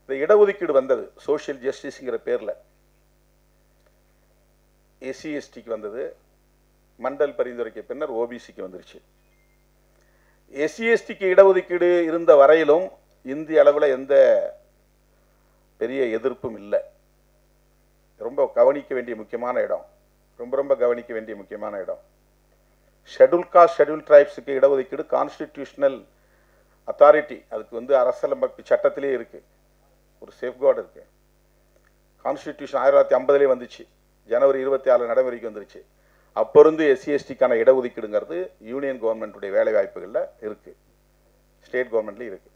இந்த இடஒதுக்கீடு வந்தது சோஷியல் ஜஸ்டிஸ்ங்கிற பேரில் எஸ்சி எஸ்டிக்கு வந்தது மண்டல் பரிந்துரைக்கு பின்னர் ஓபிசிக்கு வந்துருச்சு எஸ்சி எஸ்டிக்கு இடஒதுக்கீடு இருந்த வரையிலும் இந்திய அளவில் எந்த பெரிய எதிர்ப்பும் இல்லை ரொம்ப கவனிக்க வேண்டிய முக்கியமான இடம் ரொம்ப ரொம்ப கவனிக்க வேண்டிய முக்கியமான இடம் ஷெட்யூல் காஸ்ட் ஷெட்யூல் ட்ரைப்ஸுக்கு இடஒதுக்கீடு கான்ஸ்டிடியூஷனல் அத்தாரிட்டி அதுக்கு வந்து அரசியலமைப்பு சட்டத்திலே இருக்கு ஒரு சேஃப்கார்டு இருக்கு கான்ஸ்டிடியூஷன் ஆயிரத்தி தொள்ளாயிரத்தி ஐம்பதுலேயே வந்துச்சு ஜனவரி இருபத்தி ஆறு நடைமுறைக்கு வந்துருச்சு அப்போ இருந்து எஸ்சி எஸ்டிக்கான இடஒதுக்கீடுங்கிறது யூனியன் கவர்மெண்ட்டுடைய வேலை வாய்ப்புகளில் இருக்கு ஸ்டேட் கவர்மெண்ட்லேயும் இருக்கு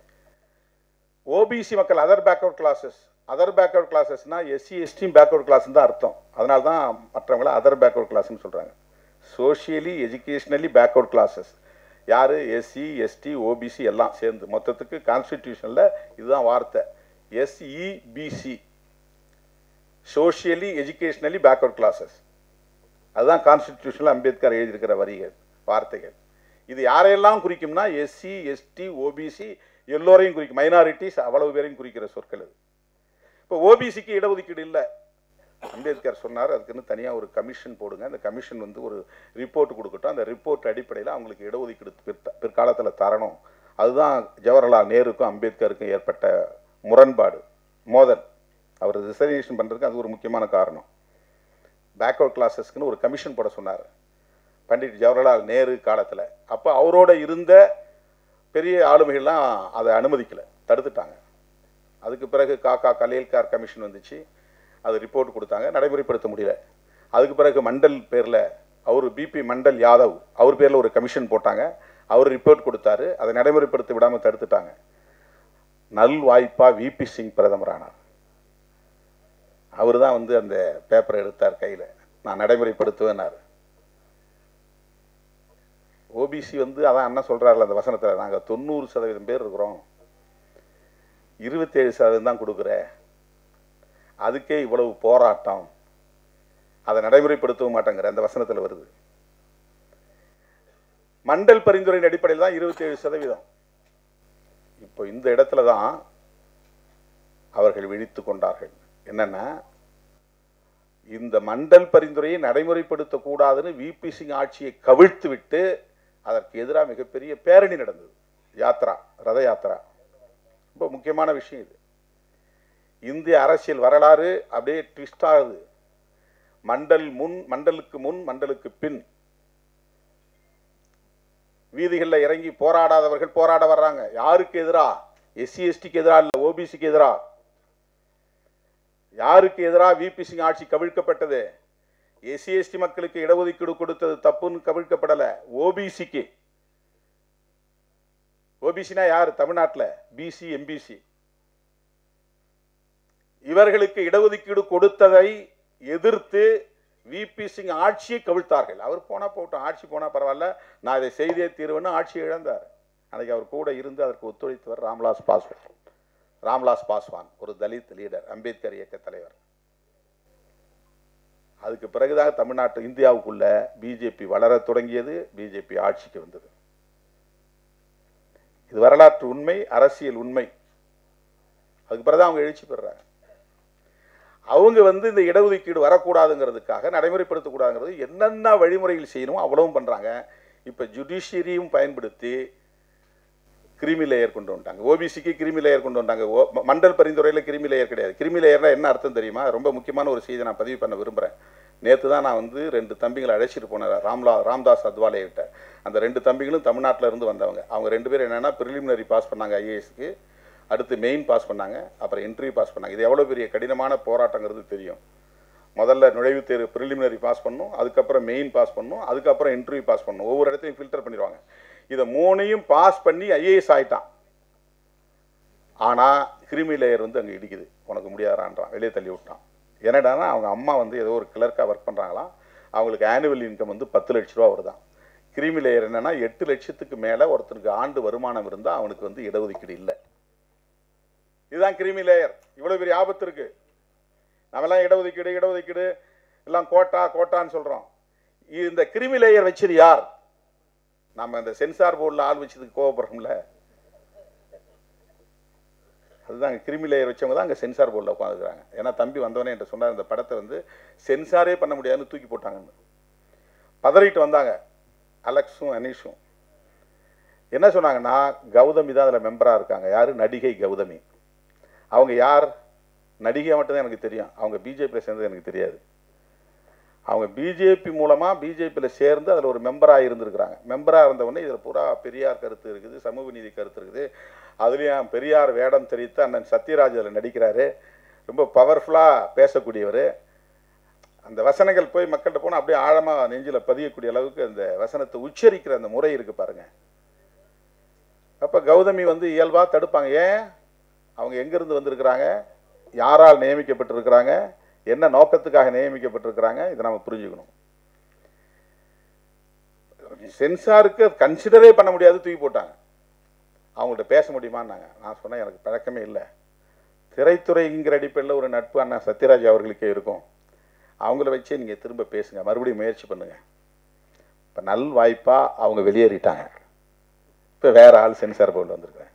ஓபிசி மக்கள் other backward classes other backward கிளாஸஸ்னா எஸ்சி எஸ்டியும் பேக்வர்ட் கிளாஸ்னு தான் அர்த்தம் அதனால தான் மற்றவங்கள அதர் பேக்வர்ட் கிளாஸ்னு சொல்கிறாங்க சோஷியலி எஜுகேஷ்னலி பேக்வர்ட் கிளாஸஸ் யார் எஸ்சி எஸ்டி ஓபிசி எல்லாம் சேர்ந்து மொத்தத்துக்கு கான்ஸ்டிடியூஷனில் இதுதான் வார்த்தை SEBC socially educationally backward classes அதுதான் கான்ஸ்டிடியூஷனில் அம்பேத்கர் எழுதியிருக்கிற வரிகள் வார்த்தைகள் இது யாரையெல்லாம் குறிக்கும்னா எஸ்சி எஸ்டி ஓபிசி எல்லோரையும் குறிக்கும் மைனாரிட்டிஸ் அவ்வளவு பேரையும் குறிக்கிற சொற்கள் இது இப்போ ஓபிசிக்கு இடஒதுக்கீடு இல்லை அம்பேத்கர் சொன்னார் அதுக்குன்னு தனியாக ஒரு கமிஷன் போடுங்க அந்த கமிஷன் வந்து ஒரு ரிப்போர்ட் கொடுக்கட்டும் அந்த ரிப்போர்ட் அடிப்படையில் அவங்களுக்கு இடஒதுக்கீடு பிற்த பிற்காலத்தில் தரணும் அதுதான் ஜவஹர்லால் நேருக்கும் அம்பேத்கருக்கும் ஏற்பட்ட முரண்பாடு மோதல் அவர் ரிசர்வேஷன் பண்ணுறதுக்கு அது ஒரு முக்கியமான காரணம் பேக்வர்ட் கிளாஸஸ்க்குன்னு ஒரு கமிஷன் போட சொன்னார் பண்டிட் ஜவஹர்லால் நேரு காலத்தில் அப்போ அவரோட இருந்த பெரிய ஆளுமைகள்லாம் அதை அனுமதிக்கலை தடுத்துட்டாங்க அதுக்கு பிறகு காக்கா கலேல்கார் கமிஷன் வந்துச்சு அது ரிப்போர்ட் கொடுத்தாங்க நடைமுறைப்படுத்த முடியல அதுக்கு பிறகு மண்டல் பேரில் அவர் பிபி மண்டல் யாதவ் அவர் பேரில் ஒரு கமிஷன் போட்டாங்க அவர் ரிப்போர்ட் கொடுத்தாரு அதை நடைமுறைப்படுத்த விடாமல் தடுத்துட்டாங்க நல் வாய்ப்பா விபி சிங் பிரதமரானார் அவர் தான் வந்து அந்த பேப்பரை எடுத்தார் கையில் நான் நடைமுறைப்படுத்துவேன்னார் ஓபிசி வந்து அதான் அண்ணன் சொல்கிறார்ல அந்த வசனத்தில் நாங்கள் தொண்ணூறு சதவீதம் பேர் இருக்கிறோம் இருபத்தேழு சதவீதம் தான் கொடுக்குற அதுக்கே இவ்வளவு போராட்டம் அதை நடைமுறைப்படுத்தவும் மாட்டேங்கிற அந்த வசனத்தில் வருது மண்டல் பரிந்துரையின் அடிப்படையில் தான் இருபத்தேழு சதவீதம் இப்போ இந்த இடத்துல தான் அவர்கள் விழித்து கொண்டார்கள் என்னன்னா இந்த மண்டல் பரிந்துரையை நடைமுறைப்படுத்தக்கூடாதுன்னு விபி சிங் ஆட்சியை கவிழ்த்து விட்டு அதற்கு எதிராக மிகப்பெரிய பேரணி நடந்தது யாத்ரா ரத யாத்ரா ரொம்ப முக்கியமான விஷயம் இது இந்திய அரசியல் வரலாறு அப்படியே ட்விஸ்ட் ஆகுது மண்டல் முன் மண்டலுக்கு முன் மண்டலுக்கு பின் வீதிகளில் இறங்கி போராடாதவர்கள் போராட வர்றாங்க யாருக்கு எதிரா எஸ்சி எஸ்டிக்கு எதிரா இல்லை ஓபிசிக்கு எதிரா யாருக்கு எதிராக விபி சிங் ஆட்சி கவிழ்க்கப்பட்டது எஸ்சி எஸ்டி மக்களுக்கு இடஒதுக்கீடு கொடுத்தது தப்புன்னு கவிழ்க்கப்படல ஓபிசிக்கு ஓபிசினா யார் தமிழ்நாட்டில் பிசி எம்பிசி இவர்களுக்கு இடஒதுக்கீடு கொடுத்ததை எதிர்த்து விபி சிங் ஆட்சியை கவிழ்த்தார்கள் அவர் போனா போகட்டும் ஆட்சி போனா பரவாயில்ல நான் இதை செய்தே தீர்வுன்னு ஆட்சி இழந்தார் அன்னைக்கு அவர் கூட இருந்து அதற்கு ஒத்துழைத்தவர் ராம்விலாஸ் பாஸ்வான் ராம்விலாஸ் பாஸ்வான் ஒரு தலித் லீடர் அம்பேத்கர் இயக்க தலைவர் அதுக்கு பிறகுதான் தமிழ்நாட்டு இந்தியாவுக்குள்ள பிஜேபி வளர தொடங்கியது பிஜேபி ஆட்சிக்கு வந்தது இது வரலாற்று உண்மை அரசியல் உண்மை அதுக்கு பிறகுதான் அவங்க எழுச்சி பெறுறாங்க அவங்க வந்து இந்த இடஒதுக்கீடு வரக்கூடாதுங்கிறதுக்காக நடைமுறைப்படுத்தக்கூடாதுங்கிறது என்னென்ன வழிமுறைகள் செய்யணுமோ அவ்வளவும் பண்ணுறாங்க இப்போ ஜுடிஷியரியும் பயன்படுத்தி கிரிமி லேயர் கொண்டு வந்துட்டாங்க ஓபிசிக்கு கிரிமி லேயர் கொண்டு வந்தாங்க ஓ ம- மண்டல் பரிந்துரையில் கிரிமி லேயர் கிடையாது கிரிமி லேயர்னா என்ன அர்த்தம் தெரியுமா ரொம்ப முக்கியமான ஒரு செய்தி நான் பதிவு பண்ண விரும்புகிறேன் நேற்று தான் நான் வந்து ரெண்டு தம்பிங்களை அழைச்சிட்டு போனேன் ராம்லா ராம்தாஸ் அத்வாலே கிட்ட அந்த ரெண்டு தம்பிகளும் தமிழ்நாட்டில் இருந்து வந்தவங்க அவங்க ரெண்டு பேரும் என்னென்னா ப்ரிலிமினரி பாஸ் பண்ணாங்க ஐஏஎஸ்க்கு அடுத்து மெயின் பாஸ் பண்ணாங்க அப்புறம் இன்டர்வியூ பாஸ் பண்ணாங்க இது எவ்வளோ பெரிய கடினமான போராட்டங்கிறது தெரியும் முதல்ல நுழைவுத் தேர்வு ப்ரிலிமினரி பாஸ் பண்ணணும் அதுக்கப்புறம் மெயின் பாஸ் பண்ணணும் அதுக்கப்புறம் இன்டர்வியூ பாஸ் பண்ணணும் ஒவ்வொரு இடத்தையும் ஃபில்டர் பண்ணிடுவாங்க இதை மூணையும் பாஸ் பண்ணி ஐஏஎஸ் ஆயிட்டான் ஆனால் கிரிமி லேயர் வந்து அங்கே இடிக்குது உனக்கு முடியாதான்றான் வெளியே தள்ளி விட்டான் என்னடான்னா அவங்க அம்மா வந்து ஏதோ ஒரு கிளர்க்காக ஒர்க் பண்ணுறாங்களாம் அவங்களுக்கு ஆனுவல் இன்கம் வந்து பத்து லட்ச ரூபா வருதான் கிரிமி லேயர் என்னன்னா எட்டு லட்சத்துக்கு மேலே ஒருத்தனுக்கு ஆண்டு வருமானம் இருந்தால் அவனுக்கு வந்து இடஒதுக்கீடு இல்லை இதுதான் கிரிமி லேயர் இவ்வளோ பெரிய ஆபத்து இருக்கு நம்மலாம் இடஒதுக்கீடு இடஒதுக்கீடு எல்லாம் கோட்டா கோட்டான்னு சொல்கிறோம் இந்த கிரிமி லேயர் வச்சது யார் நம்ம இந்த சென்சார் போர்டில் ஆள் வச்சதுக்கு கோவப்படுறோம்ல அதுதான் அங்கே கிருமி லேயர் வச்சவங்க தான் அங்கே சென்சார் போர்டில் உட்காந்துருக்காங்க ஏன்னா தம்பி வந்தவனே என்கிட்ட சொன்னார் இந்த படத்தை வந்து சென்சாரே பண்ண முடியாதுன்னு தூக்கி போட்டாங்கன்னு பதறிட்டு வந்தாங்க அலெக்ஸும் அனீஷும் என்ன சொன்னாங்கன்னா கௌதமி தான் அதில் மெம்பராக இருக்காங்க யார் நடிகை கௌதமி அவங்க யார் நடிகை மட்டும்தான் எனக்கு தெரியும் அவங்க பிஜேபியில் சேர்ந்தது எனக்கு தெரியாது அவங்க பிஜேபி மூலமாக பிஜேபியில் சேர்ந்து அதில் ஒரு மெம்பராக இருந்திருக்கிறாங்க மெம்பராக இருந்தவொடனே இதில் பூரா பெரியார் கருத்து இருக்குது சமூக நீதி கருத்து இருக்குது அதுலேயும் பெரியார் வேடம் தெரிவித்து அண்ணன் சத்யராஜ் அதில் நடிக்கிறாரு ரொம்ப பவர்ஃபுல்லாக பேசக்கூடியவர் அந்த வசனங்கள் போய் மக்கள்கிட்ட போனால் அப்படியே ஆழமாக நெஞ்சில் பதியக்கூடிய அளவுக்கு அந்த வசனத்தை உச்சரிக்கிற அந்த முறை இருக்குது பாருங்க அப்போ கௌதமி வந்து இயல்பாக தடுப்பாங்க ஏன் அவங்க எங்கேருந்து வந்திருக்கிறாங்க யாரால் நியமிக்கப்பட்டிருக்கிறாங்க என்ன நோக்கத்துக்காக நியமிக்கப்பட்டிருக்கிறாங்க இதை நம்ம புரிஞ்சுக்கணும் சென்சாருக்கு கன்சிடரே பண்ண முடியாது தூக்கி போட்டாங்க அவங்கள்ட்ட பேச முடியுமான்னாங்க நான் சொன்னேன் எனக்கு பழக்கமே இல்லை திரைத்துறைங்கிற அடிப்படையில் ஒரு நட்பு அண்ணா சத்யராஜ் அவர்களுக்கே இருக்கும் அவங்கள வச்சே நீங்கள் திரும்ப பேசுங்க மறுபடியும் முயற்சி பண்ணுங்க இப்போ நல் வாய்ப்பாக அவங்க வெளியேறிட்டாங்க இப்போ வேற ஆள் சென்சார் போர்டில் வந்திருக்கிறேன்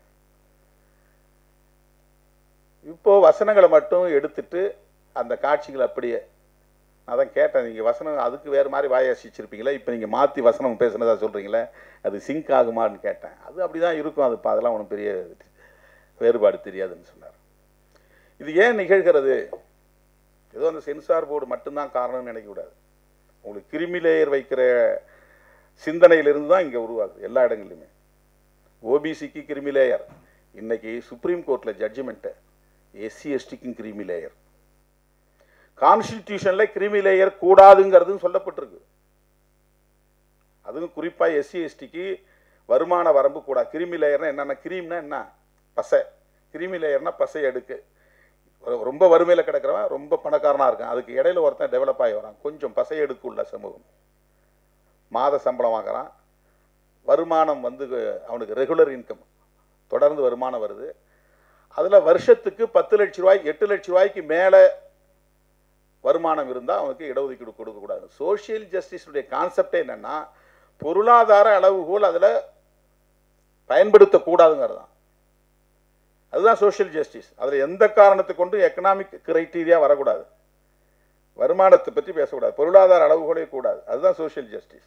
இப்போ வசனங்களை மட்டும் எடுத்துட்டு அந்த காட்சிகள் அப்படியே நான் தான் கேட்டேன் நீங்கள் வசனம் அதுக்கு வேறு மாதிரி வாயாசிச்சிருப்பீங்களே இப்போ நீங்கள் மாற்றி வசனம் பேசுனதா சொல்கிறீங்களே அது சிங்க் ஆகுமான்னு கேட்டேன் அது அப்படி தான் இருக்கும் அது இப்ப அதெல்லாம் ஒன்றும் பெரிய வேறுபாடு தெரியாதுன்னு சொன்னார் இது ஏன் நிகழ்கிறது ஏதோ அந்த சென்சார் போர்டு மட்டும்தான் காரணம்னு நினைக்கக்கூடாது உங்களுக்கு கிருமி லேயர் வைக்கிற சிந்தனையிலிருந்து தான் இங்கே உருவாகுது எல்லா இடங்கள்லையுமே ஓபிசிக்கு கிருமி லேயர் இன்னைக்கு சுப்ரீம் கோர்ட்டில் ஜட்ஜ்மெண்ட்டு எஸ்சி எஸ்டிக்கும் கிருமி லேயர் கான்ஸ்டிடியூஷனில் கிருமி லேயர் கூடாதுங்கிறதும் சொல்லப்பட்டிருக்கு அதுவும் குறிப்பாக எஸ்சி எஸ்டிக்கு வருமான வரம்பு கூடாது கிருமி லேயர்னா என்னென்ன கிரீம்னா என்ன பசை கிருமி லேயர்னா பசை அடுக்கு ரொ- ரொம்ப வறுமையில் கிடக்கிறவன் ரொம்ப பணக்காரனாக இருக்கான் அதுக்கு இடையில ஒருத்தன் டெவலப் ஆகி வரான் கொஞ்சம் பசை அடுக்கு உள்ள சமூகம் மாத சம்பளம் வாங்குறான் வருமானம் வந்து அவனுக்கு ரெகுலர் இன்கம் தொடர்ந்து வருமானம் வருது அதில் வருஷத்துக்கு பத்து லட்ச ரூபாய் எட்டு லட்ச ரூபாய்க்கு மேலே வருமானம் இருந்தால் அவனுக்கு இடஒதுக்கீடு கொடுக்கக்கூடாது சோஷியல் ஜஸ்டிஸுடைய கான்செப்டே என்னென்னா பொருளாதார அளவுகோல் அதில் பயன்படுத்தக்கூடாதுங்கிறது தான் அதுதான் சோஷியல் ஜஸ்டிஸ் அதில் எந்த காரணத்தை கொண்டு எக்கனாமிக் கிரைட்டீரியா வரக்கூடாது வருமானத்தை பற்றி பேசக்கூடாது பொருளாதார அளவுகோலே கூடாது அதுதான் சோஷியல் ஜஸ்டிஸ்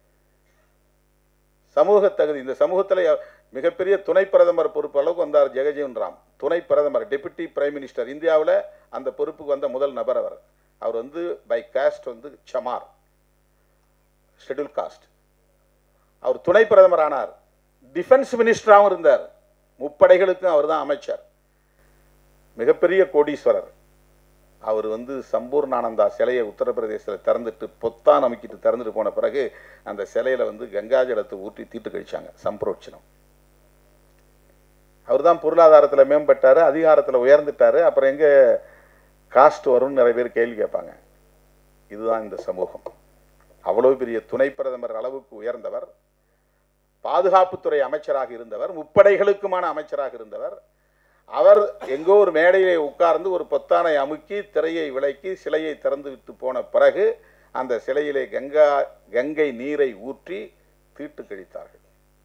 சமூக தகுதி இந்த சமூகத்தில் மிகப்பெரிய துணை பிரதமர் பொறுப்பு அளவுக்கு வந்தார் ஜெகஜீவன் ராம் துணை பிரதமர் டெபுட்டி பிரைம் மினிஸ்டர் இந்தியாவில் அந்த பொறுப்புக்கு வந்த முதல் நபர் அவர் அவர் வந்து பை காஸ்ட் வந்து சமார் ஷெட்யூல் காஸ்ட் அவர் துணை பிரதமர் ஆனார் டிஃபென்ஸ் மினிஸ்டராகவும் இருந்தார் முப்படைகளுக்கும் அவர் தான் அமைச்சர் மிகப்பெரிய கோடீஸ்வரர் அவர் வந்து சம்பூர்ணானந்தா சிலையை உத்தரப்பிரதேசத்தில் திறந்துட்டு பொத்தான் அமைக்கிட்டு திறந்துட்டு போன பிறகு அந்த சிலையில வந்து கங்கா ஜலத்தை ஊற்றி தீட்டு கழிச்சாங்க சம்பரோட்சனம் அவர் தான் பொருளாதாரத்தில் மேம்பட்டார் அதிகாரத்தில் உயர்ந்துட்டார் அப்புறம் எங்கே காஸ்ட் வரும்னு நிறைய பேர் கேள்வி கேட்பாங்க இதுதான் இந்த சமூகம் அவ்வளவு பெரிய துணை பிரதமர் அளவுக்கு உயர்ந்தவர் பாதுகாப்புத்துறை அமைச்சராக இருந்தவர் முப்படைகளுக்குமான அமைச்சராக இருந்தவர் அவர் எங்கோ ஒரு மேடையிலே உட்கார்ந்து ஒரு பொத்தானை அமுக்கி திரையை விலக்கி சிலையை திறந்து விட்டு போன பிறகு அந்த சிலையிலே கங்கா கங்கை நீரை ஊற்றி தீட்டு கழித்தார்கள்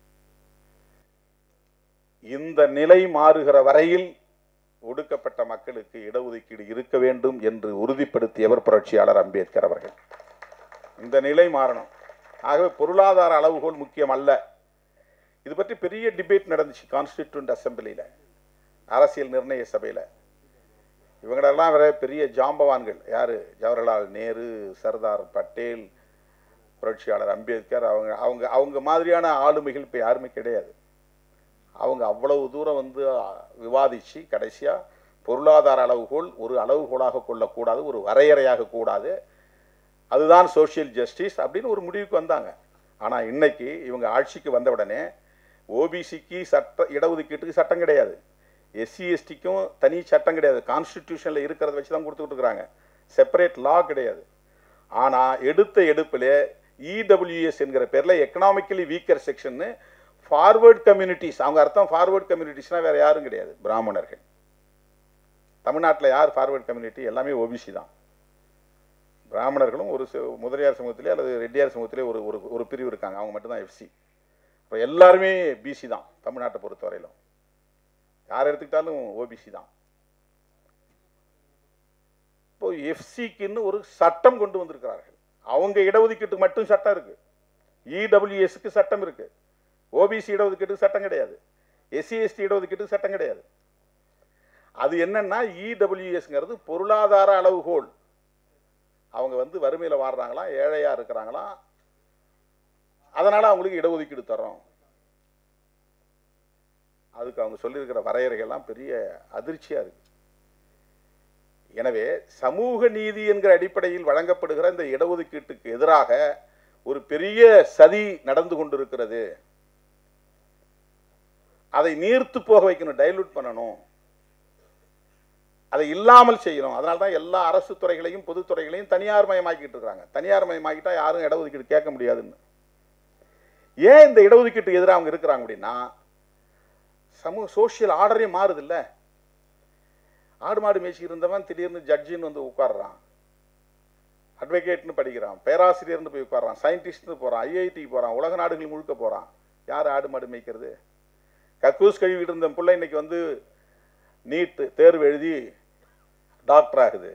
இந்த நிலை மாறுகிற வரையில் ஒடுக்கப்பட்ட மக்களுக்கு இடஒதுக்கீடு இருக்க வேண்டும் என்று உறுதிப்படுத்தியவர் புரட்சியாளர் அம்பேத்கர் அவர்கள் இந்த நிலை மாறணும் ஆகவே பொருளாதார அளவுகோல் முக்கியம் அல்ல இது பற்றி பெரிய டிபேட் நடந்துச்சு கான்ஸ்டிடியூண்ட் அசம்பிளியில் அரசியல் நிர்ணய சபையில் இவங்களெல்லாம் வேற பெரிய ஜாம்பவான்கள் யார் ஜவஹர்லால் நேரு சர்தார் பட்டேல் புரட்சியாளர் அம்பேத்கர் அவங்க அவங்க அவங்க மாதிரியான ஆளுமைகள் இப்போ யாருமே கிடையாது அவங்க அவ்வளவு தூரம் வந்து விவாதித்து கடைசியாக பொருளாதார அளவுகோல் ஒரு அளவுகோலாக கொள்ளக்கூடாது ஒரு வரையறையாக கூடாது அதுதான் சோஷியல் ஜஸ்டிஸ் அப்படின்னு ஒரு முடிவுக்கு வந்தாங்க ஆனால் இன்னைக்கு இவங்க ஆட்சிக்கு வந்த உடனே ஓபிசிக்கு சட்ட இடஒதுக்கீட்டுக்கு சட்டம் கிடையாது எஸ்சி எஸ்டிக்கும் தனி சட்டம் கிடையாது கான்ஸ்டிடியூஷனில் இருக்கிறத வச்சு தான் கொடுத்துக்கிட்டு இருக்கிறாங்க செப்பரேட் லா கிடையாது ஆனால் எடுத்த எடுப்பில் இடபிள்யூஎஸ் என்கிற பேரில் எக்கனாமிக்கலி வீக்கர் செக்ஷன்னு ஃபார்வர்ட் கம்யூனிட்டிஸ் அவங்க அர்த்தம் ஃபார்வர்ட் கம்யூனிட்டிஸ்னால் வேறு யாரும் கிடையாது பிராமணர்கள் தமிழ்நாட்டில் யார் ஃபார்வர்ட் கம்யூனிட்டி எல்லாமே ஓபிசி தான் பிராமணர்களும் ஒரு சி- முதலியார் சமூகத்திலே அல்லது ரெட்டியார் சமூகத்திலே ஒரு ஒரு ஒரு பிரிவு இருக்காங்க அவங்க மட்டும்தான் எஃப்சி இப்போ எல்லாருமே பிசி தான் தமிழ்நாட்டை பொறுத்தவரையிலும் யார் எடுத்துக்கிட்டாலும் ஓபிசி தான் இப்போ எஃப்சிக்குன்னு ஒரு சட்டம் கொண்டு வந்திருக்கிறார்கள் அவங்க இடஒதுக்கீட்டுக்கு மட்டும் சட்டம் இருக்கு இடபிள்யூஎஸ்க்கு சட்டம் இருக்கு ஓபிசி இடஒதுக்கீட்டுக்கு சட்டம் கிடையாது எஸ்சி எஸ்டி இடஒதுக்கீட்டுக்கு சட்டம் கிடையாது அது என்னன்னா இடபிள்யூஎஸ்ங்கிறது பொருளாதார அளவுகோல் அவங்க வந்து வறுமையில் வாடுறாங்களா ஏழையா இருக்கிறாங்களா அதனால அவங்களுக்கு இடஒதுக்கீடு தரோம் அதுக்கு அவங்க சொல்லியிருக்கிற வரையறைகள்லாம் பெரிய அதிர்ச்சியா இருக்கு எனவே சமூக நீதி என்கிற அடிப்படையில் வழங்கப்படுகிற இந்த இடஒதுக்கீட்டுக்கு எதிராக ஒரு பெரிய சதி நடந்து கொண்டிருக்கிறது அதை நீர்த்து போக வைக்கணும் டைலூட் பண்ணணும் அதை இல்லாமல் செய்யணும் அதனால தான் எல்லா அரசு துறைகளையும் பொதுத்துறைகளையும் தனியார் மயமாக்கிட்டு இருக்காங்க தனியார் மயமாக்கிட்டா யாரும் இடஒதுக்கீடு கேட்க முடியாதுன்னு ஏன் இந்த இடஒதுக்கீட்டுக்கு எதிராக அவங்க இருக்கிறாங்க அப்படின்னா சமூக சோஷியல் ஆர்டரே மாறுது இல்ல ஆடு மாடு மேய்ச்சி இருந்தவன் திடீர்னு ஜட்ஜின்னு வந்து உட்கார்றான் அட்வொகேட்னு படிக்கிறான் பேராசிரியர்னு போய் உட்கார்றான் சயின்டிஸ்ட்னு போறான் ஐஐடி போறான் உலக நாடுகள் முழுக்க போறான் யார் ஆடு மாடு மேய்க்கிறது கக்கூஸ் கழுவிட்டு இருந்த பிள்ளை இன்னைக்கு வந்து நீட் தேர்வு எழுதி டாக்டர் ஆகுது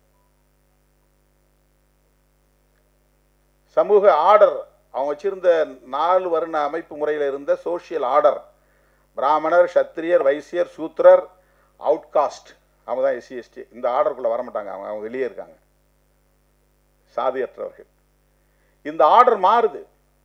சமூக ஆர்டர் அவங்க வச்சிருந்த நாலு வருண அமைப்பு முறையில் இருந்த சோஷியல் ஆர்டர் பிராமணர் சத்திரியர் வைசியர் சூத்திரர் அவுட்காஸ்ட் அவங்க தான் எஸ்சி எஸ்டி இந்த ஆர்டருக்குள்ளே வரமாட்டாங்க அவங்க அவங்க வெளியே இருக்காங்க சாதியற்றவர்கள் இந்த ஆர்டர் மாறுது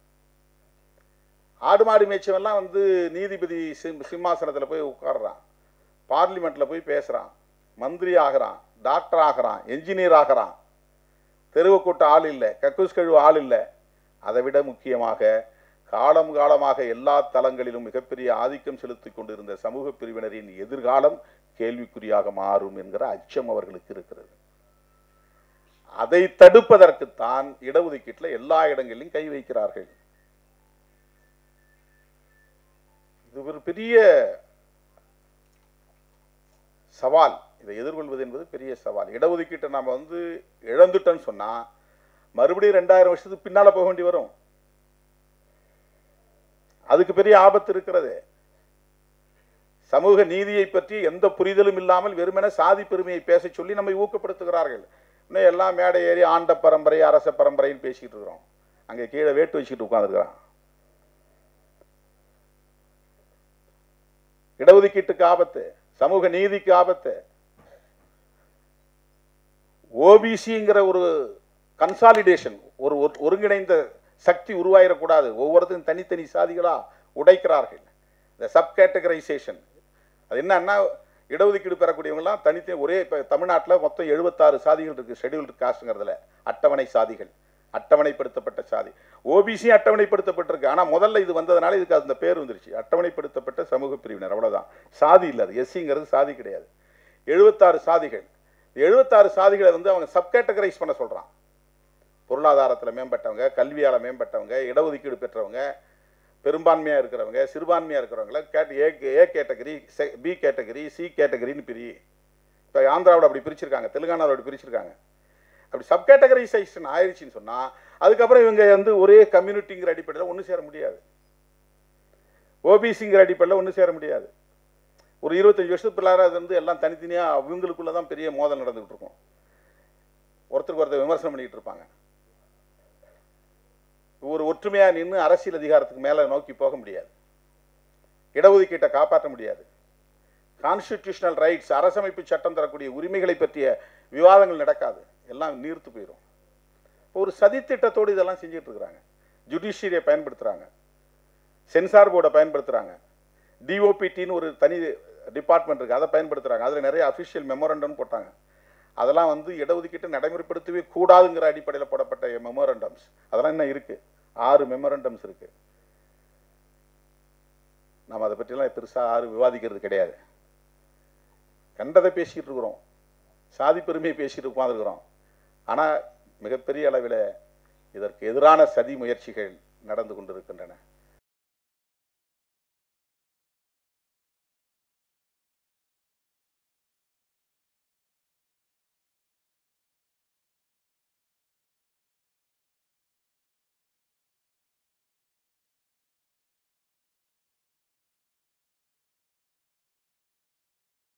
ஆடு மாடு மேய்ச்சவெல்லாம் வந்து நீதிபதி சிம் சிம்மாசனத்தில் போய் உட்கார்றான் பார்லிமெண்ட்டில் போய் பேசுகிறான் மந்திரி ஆகிறான் டாக்டர் ஆகிறான் என்ஜினியர் ஆகிறான் தெருவு கூட்ட ஆள் இல்லை கக்கூஸ் கழுவு ஆள் இல்லை அதை விட முக்கியமாக காலம் காலமாக எல்லா தளங்களிலும் மிகப்பெரிய ஆதிக்கம் செலுத்திக் கொண்டிருந்த சமூக பிரிவினரின் எதிர்காலம் கேள்விக்குறியாக மாறும் என்கிற அச்சம் அவர்களுக்கு இருக்கிறது அதை தடுப்பதற்குத்தான் இடஒதுக்கீட்டில் எல்லா இடங்களிலும் கை வைக்கிறார்கள் இது ஒரு பெரிய சவால் இதை எதிர்கொள்வது என்பது பெரிய சவால் இடஒதுக்கீட்டை நாம வந்து இழந்துட்டோன்னு சொன்னா மறுபடியும் ரெண்டாயிரம் வருஷத்துக்கு பின்னால போக வேண்டி வரும் அதுக்கு பெரிய ஆபத்து இருக்கிறது சமூக நீதியை பற்றி எந்த புரிதலும் இல்லாமல் வெறுமனே சாதி பெருமையை பேச சொல்லி நம்மை ஊக்கப்படுத்துகிறார்கள் இன்னும் எல்லாம் மேடை ஏறி ஆண்ட பரம்பரை அரச பரம்பரைன்னு பேசிக்கிட்டு இருக்கிறோம் அங்கே கீழே வேட்டு வச்சுக்கிட்டு உட்காந்துருக்கிறான் இடஒதுக்கீட்டுக்கு ஆபத்து சமூக நீதிக்கு ஆபத்து ஓபிசிங்கிற ஒரு கன்சாலிடேஷன் ஒரு ஒரு- ஒருங்கிணைந்த சக்தி உருவாயிடக்கூடாது ஒவ்வொருத்தரும் தனித்தனி சாதிகளா உடைக்கிறார்கள் இந்த சப் கேட்டகரைசேஷன் அது என்னன்னா இடஒதுக்கீடு பெறக்கூடியவங்கலாம் தனித்தனி ஒரே இப்போ தமிழ்நாட்டில் மொத்தம் எழுபத்தாறு சாதிகள் இருக்கு ஷெட்யூல்டு காஸ்ட்ங்கிறதுல அட்டவணை சாதிகள் அட்டவணைப்படுத்தப்பட்ட சாதி ஓபிசி அட்டவணைப்படுத்தப்பட்டிருக்கு ஆனால் முதல்ல இது வந்ததுனால இதுக்கு அந்த பேர் வந்துருச்சு அட்டவணைப்படுத்தப்பட்ட சமூக பிரிவினர் அவ்வளவுதான் சாதி இல்லை அது எஸ்சிங்கிறது சாதி கிடையாது எழுபத்தாறு சாதிகள் எழுபத்தாறு சாதிகளை வந்து அவங்க சப்கேட்டகரைஸ் பண்ண சொல்றான் பொருளாதாரத்தில் மேம்பட்டவங்க கல்வியால் மேம்பட்டவங்க இடஒதுக்கீடு பெற்றவங்க பெரும்பான்மையாக இருக்கிறவங்க சிறுபான்மையாக இருக்கிறவங்கள cat A A category B category C கேட்டகரின்னு பிரி இப்போ ஆந்திராவில் அப்படி பிரிச்சிருக்காங்க தெலுங்கானாவில் அப்படி பிரிச்சிருக்காங்க அப்படி சப்கேட்டகரைசேஷன் ஆயிடுச்சுன்னு சொன்னால் அதுக்கப்புறம் இவங்க வந்து ஒரே கம்யூனிட்டிங்கிற அடிப்படையில் ஒன்று சேர முடியாது ஓபிசிங்கிற அடிப்படையில் ஒன்று சேர முடியாது ஒரு இருபத்தஞ்சி வருஷத்துக்கு பிள்ளார அது வந்து எல்லாம் தனித்தனியாக அவங்களுக்குள்ள தான் பெரிய மோதல் நடந்துகிட்டு இருக்கும் ஒருத்தருக்கு ஒருத்தர் விமர்சனம் பண்ணிக்கிட்டு இருப்பாங்க ஒரு ஒற்றுமையாக நின்று அரசியல் அதிகாரத்துக்கு மேலே நோக்கி போக முடியாது இடஒதுக்கீட்டை காப்பாற்ற முடியாது கான்ஸ்டிடியூஷனல் ரைட்ஸ் அரசமைப்பு சட்டம் தரக்கூடிய உரிமைகளை பற்றிய விவாதங்கள் நடக்காது எல்லாம் நீர்த்து போயிடும் ஒரு சதித்திட்டத்தோடு இதெல்லாம் செஞ்சுட்டு இருக்கிறாங்க ஜுடிஷியரியை பயன்படுத்துகிறாங்க சென்சார் போர்டை பயன்படுத்துகிறாங்க டிஓபிடின்னு ஒரு தனி டிபார்ட்மெண்ட் இருக்குது அதை பயன்படுத்துகிறாங்க அதில் நிறைய அஃபிஷியல் மெமோரண்டம் போட்டாங்க அதெல்லாம் வந்து இடஒதுக்கீட்டை நடைமுறைப்படுத்தவே கூடாதுங்கிற அடிப்படையில் போடப்பட்ட மெமோரண்டம்ஸ் அதெல்லாம் இன்னும் இருக்குது ஆறு மெமோரண்டம்ஸ் இருக்குது நாம் அதை பற்றிலாம் பெருசாக யாரும் விவாதிக்கிறது கிடையாது கண்டதை பேசிக்கிட்டு இருக்கிறோம் சாதி பெருமையை பேசிட்டு உட்காந்துருக்கிறோம் ஆனால் மிகப்பெரிய அளவில் இதற்கு எதிரான சதி முயற்சிகள் நடந்து கொண்டிருக்கின்றன